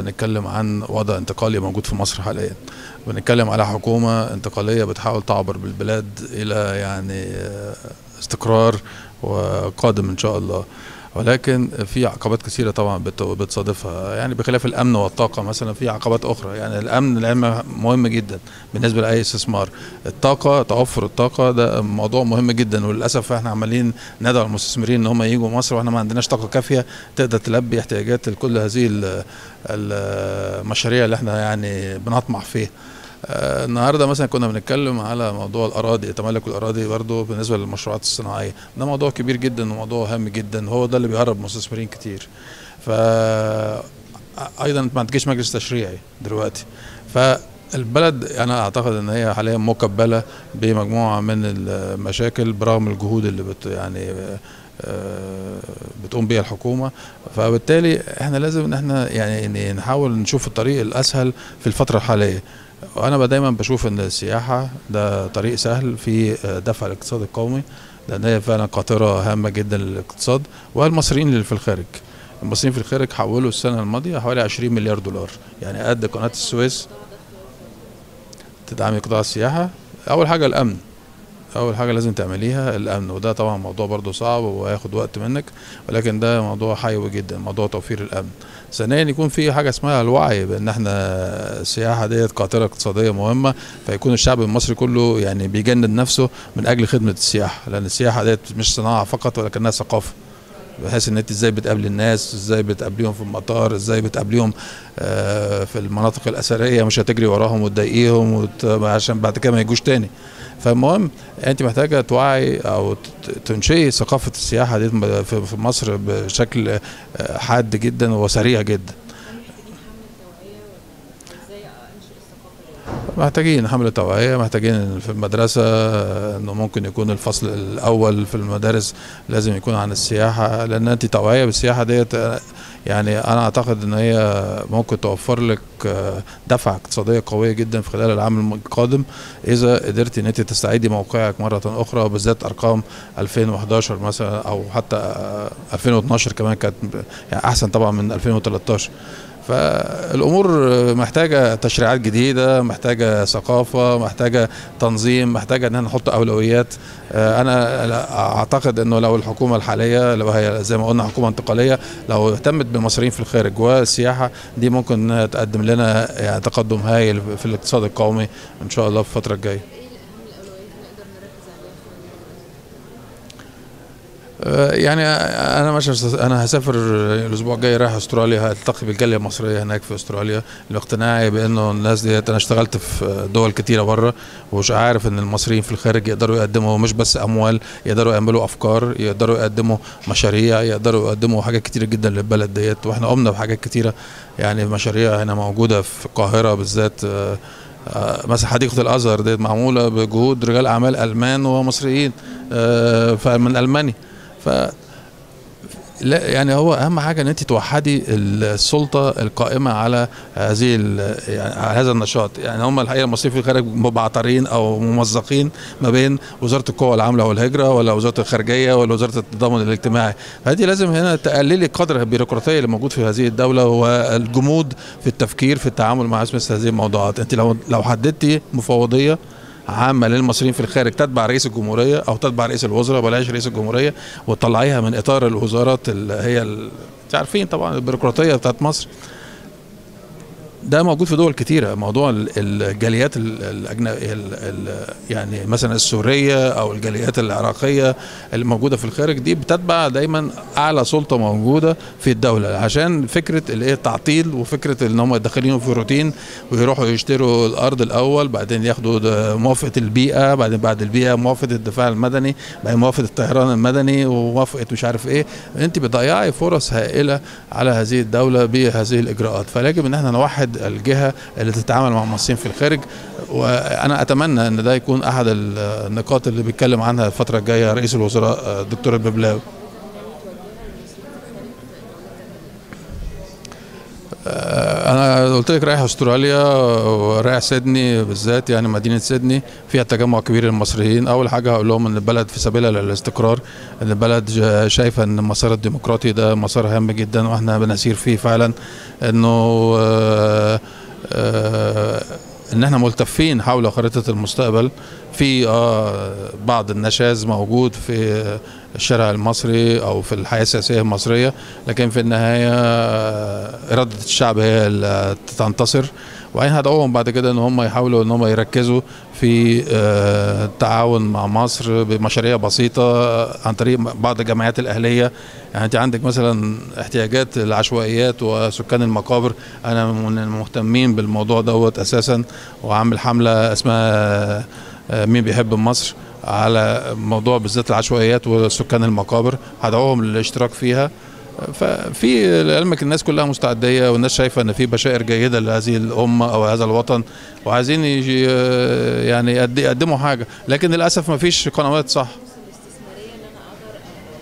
بنتكلم عن وضع انتقالي موجود في مصر حاليا بنتكلم على حكومة انتقالية بتحاول تعبر بالبلاد إلى يعني استقرار وقادم إن شاء الله ولكن في عقبات كثيرة طبعا بت- بتصادفها يعني بخلاف الأمن والطاقة مثلا في عقبات أخرى يعني الأمن العلم مهم جدا بالنسبة لأي استثمار الطاقة توفر الطاقة ده موضوع مهم جدا وللأسف احنا عمالين ندعو المستثمرين إن هم يجوا مصر واحنا ما عندناش طاقة كافية تقدر تلبي احتياجات كل هذه ال- المشاريع اللي احنا يعني بنطمح فيها آه، النهارده مثلا كنا بنتكلم على موضوع الاراضي تملك الاراضي برضه بالنسبه للمشروعات الصناعيه ده موضوع كبير جدا وموضوع هام جدا هو ده اللي بيهرب مستثمرين كتير ف ايضا انت ما عندكش مجلس تشريعي دلوقتي فالبلد انا اعتقد ان هي حاليا مكبله بمجموعه من المشاكل برغم الجهود اللي بت يعني آه، بتقوم بيها الحكومه فبالتالي احنا لازم ان احنا يعني نحاول نشوف الطريق الاسهل في الفتره الحاليه وانا دايما بشوف ان السياحه ده طريق سهل في دفع الاقتصاد القومي لان هي فعلا قاطره هامه جدا للاقتصاد والمصريين اللي في الخارج المصريين في الخارج حولوا السنه الماضيه حوالي 20 مليار دولار يعني قد قناه السويس تدعمي قطاع السياحه اول حاجه الامن اول حاجه لازم تعمليها الامن وده طبعا موضوع برضو صعب وهياخد وقت منك ولكن ده موضوع حيوي جدا موضوع توفير الامن ثانيا يكون في حاجه اسمها الوعي بان احنا السياحه ديت قاطره اقتصاديه مهمه فيكون الشعب المصري كله يعني بيجند نفسه من اجل خدمه السياحه لان السياحه ديت مش صناعه فقط ولكنها ثقافه بحيث ان انت ازاي بتقابل الناس ازاي بتقابليهم في المطار ازاي بتقابليهم آه، في المناطق الاثريه مش هتجري وراهم وتضايقيهم وت... عشان بعد كده ما يجوش تاني فالمهم انت محتاجه توعي او ت- تنشئي ثقافه السياحه دي في في مصر بشكل آه، حاد جدا وسريع جدا محتاجين حملة توعية محتاجين في المدرسة آه، انه ممكن يكون الفصل الاول في المدارس لازم يكون عن السياحة لان انت توعية بالسياحة ديت آه، يعني انا اعتقد ان هي ممكن توفر لك آه، دفعة اقتصادية قوية جدا في خلال العام القادم اذا قدرتي ان انت تستعيدي موقعك مرة اخرى وبالذات ارقام 2011 مثلا او حتى آه، 2012 كمان كانت يعني احسن طبعا من 2013 فالامور محتاجه تشريعات جديده محتاجه ثقافه محتاجه تنظيم محتاجه ان احنا نحط اولويات آه، انا لا- اعتقد انه لو الحكومه الحاليه لو هي زي ما قلنا حكومه انتقاليه لو اهتمت بالمصريين في الخارج والسياحه دي ممكن إنها تقدم لنا يعني تقدم هائل في الاقتصاد القومي ان شاء الله في الفتره الجايه آه، يعني انا مش هس- انا هسافر الاسبوع الجاي رايح استراليا هلتقي بالجاليه المصريه هناك في استراليا لاقتناعي بانه الناس ديت انا اشتغلت في دول كتيره بره ومش عارف ان المصريين في الخارج يقدروا يقدموا مش بس اموال يقدروا يعملوا افكار يقدروا يقدموا مشاريع يقدروا يقدموا حاجات كتيره جدا للبلد ديت واحنا قمنا بحاجات كتيره يعني مشاريع هنا موجوده في القاهره بالذات آه، آه، مثلا حديقه الازهر ديت معموله بجهود رجال اعمال المان ومصريين آه، فمن المانيا ف لا يعني هو اهم حاجه ان انت توحدي السلطه القائمه على هذه ال- يعني على هذا النشاط يعني هم الحقيقه المصريين في الخارج مبعترين او ممزقين ما بين وزاره القوى العامله والهجره ولا وزاره الخارجيه ولا وزاره التضامن الاجتماعي فهذه لازم هنا تقللي قدر البيروقراطيه اللي موجود في هذه الدوله والجمود في التفكير في التعامل مع مثل هذه الموضوعات انت لو لو حددتي مفوضيه عامه للمصريين في الخارج تتبع رئيس الجمهوريه او تتبع رئيس الوزراء بلاش رئيس الجمهوريه وتطلعيها من اطار الوزارات اللي هي ال- انت عارفين طبعا البيروقراطيه بتاعت مصر ده موجود في دول كتيرة موضوع ال- الجاليات الأجنبية يعني مثلا السورية أو الجاليات العراقية اللي موجودة في الخارج دي بتتبع دايما أعلى سلطة موجودة في الدولة عشان فكرة اللي هي التعطيل وفكرة إن هم داخلين في روتين ويروحوا يشتروا الأرض الأول بعدين ياخدوا ده موافقة البيئة بعدين بعد البيئة موافقة الدفاع المدني بعدين موافقة الطيران المدني وموافقة مش عارف إيه أنت بتضيعي فرص هائلة على هذه الدولة بهذه الإجراءات فيجب إن احنا نوحد الجهة اللي تتعامل مع المصريين في الخارج وأنا أتمنى إن ده يكون أحد النقاط اللي بيتكلم عنها الفترة الجاية رئيس الوزراء الدكتور الببلاوي انا قلت لك رايح استراليا ورايح سيدني بالذات يعني مدينه سيدني فيها تجمع كبير للمصريين اول حاجه هقول لهم ان البلد في سبيلها للاستقرار ان البلد جا- شايفه ان المسار الديمقراطي ده مسار هام جدا واحنا بنسير فيه فعلا انه آه، آه، ان احنا ملتفين حول خريطه المستقبل في اه بعض النشاز موجود في الشارع المصري او في الحياه السياسيه المصريه لكن في النهايه آه، اراده الشعب هي اللي تنتصر وبعدين هدعوهم بعد كده ان هم يحاولوا ان هم يركزوا في آه، التعاون مع مصر بمشاريع بسيطه عن طريق بعض الجمعيات الاهليه يعني انت عندك مثلا احتياجات العشوائيات وسكان المقابر انا من المهتمين بالموضوع دوت اساسا وعامل حمله اسمها آه، مين بيحب مصر على موضوع بالذات العشوائيات وسكان المقابر هدعوهم للاشتراك فيها ففي لعلمك الناس كلها مستعدية والناس شايفة ان في بشائر جيدة لهذه الأمة أو هذا الوطن وعايزين يجي يعني يقد- يقدموا حاجة لكن للأسف ما فيش قنوات صح الاستثماريه ان انا اقدر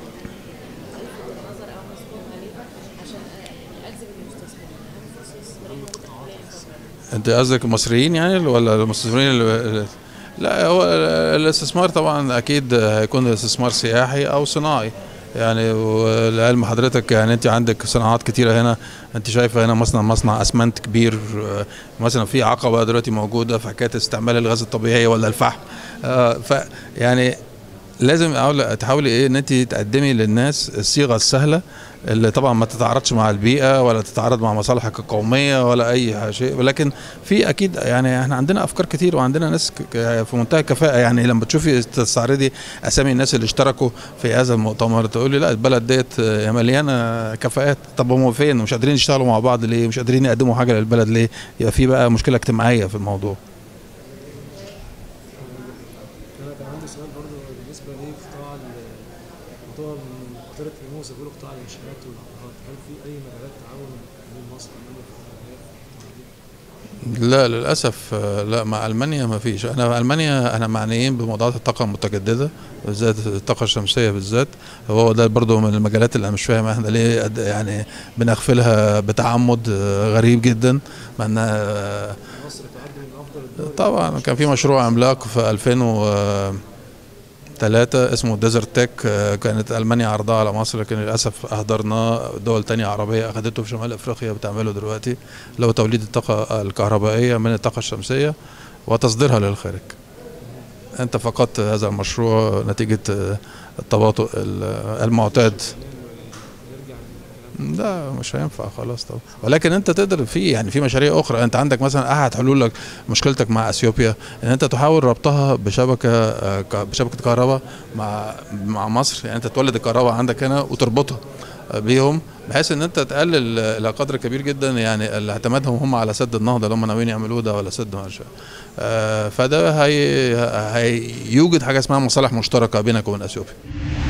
الفت النظر او مسؤول عليها عشان آه، اجذب المستثمرين اهم فرصه استثماريه موجوده حاليا انت قصدك المصريين يعني ولا المستثمرين اللي لا هو الاستثمار طبعا اكيد هيكون استثمار سياحي او صناعي يعني ولعلم حضرتك يعني انت عندك صناعات كتيره هنا انت شايفه هنا مصنع مصنع اسمنت كبير آه، مثلا في عقبه دلوقتي موجوده في حكايه استعمال الغاز الطبيعي ولا الفحم آه، ف يعني لازم أقول تحاولي ايه ان انت تقدمي للناس الصيغه السهله اللي طبعا ما تتعارضش مع البيئه ولا تتعارض مع مصالحك القوميه ولا اي شيء ولكن في اكيد يعني احنا عندنا افكار كتير وعندنا ناس ك- ك- في منتهى الكفاءه يعني لما تشوفي تستعرضي اسامي الناس اللي اشتركوا في هذا المؤتمر تقولي لا البلد ديت آه، مليانه كفاءات طب هم فين مش قادرين يشتغلوا مع بعض ليه مش قادرين يقدموا حاجه للبلد ليه يبقى في بقى مشكله اجتماعيه في الموضوع انا كان عندي سؤال برضو بالنسبه لقطاع ال- موضوع من قطاع الموز بيقولوا قطاع الانشاءات والعقارات هل في اي مجالات تعاون بين مصر والمانيا في القطاع دي؟ لا للاسف آه، لا مع المانيا ما فيش انا في المانيا انا معنيين بموضوعات الطاقه المتجدده بالذات الطاقه الشمسيه بالذات هو ده برضو من المجالات اللي انا مش فاهم احنا ليه قد- يعني بنغفلها بتعمد آه، غريب جدا مع انها آه، مصر تعد من افضل الدول طبعا كان في مشروع عملاق في 2003 اسمه ديزرت تك آه، كانت المانيا عرضها على مصر لكن للاسف اهدرناه دول تانية عربيه اخذته في شمال افريقيا بتعمله دلوقتي اللي هو توليد الطاقه الكهربائيه من الطاقه الشمسيه وتصديرها للخارج انت فقدت هذا المشروع نتيجه آه، التباطؤ ال- المعتاد لا مش هينفع خلاص طبعا ولكن انت تقدر في يعني في مشاريع اخرى انت عندك مثلا احد حلولك مشكلتك مع اثيوبيا ان انت تحاول ربطها بشبكه آه، ك- بشبكه كهرباء مع مع مصر يعني انت تولد الكهرباء عندك هنا وتربطها آه، بيهم بحيث ان انت تقلل آه، الى قدر كبير جدا يعني اللي اعتمادهم هم على سد النهضه اللي هم ناويين يعملوه ده ولا سد مرشا آه، فده هي هيوجد حاجه اسمها مصالح مشتركه بينك وبين اثيوبيا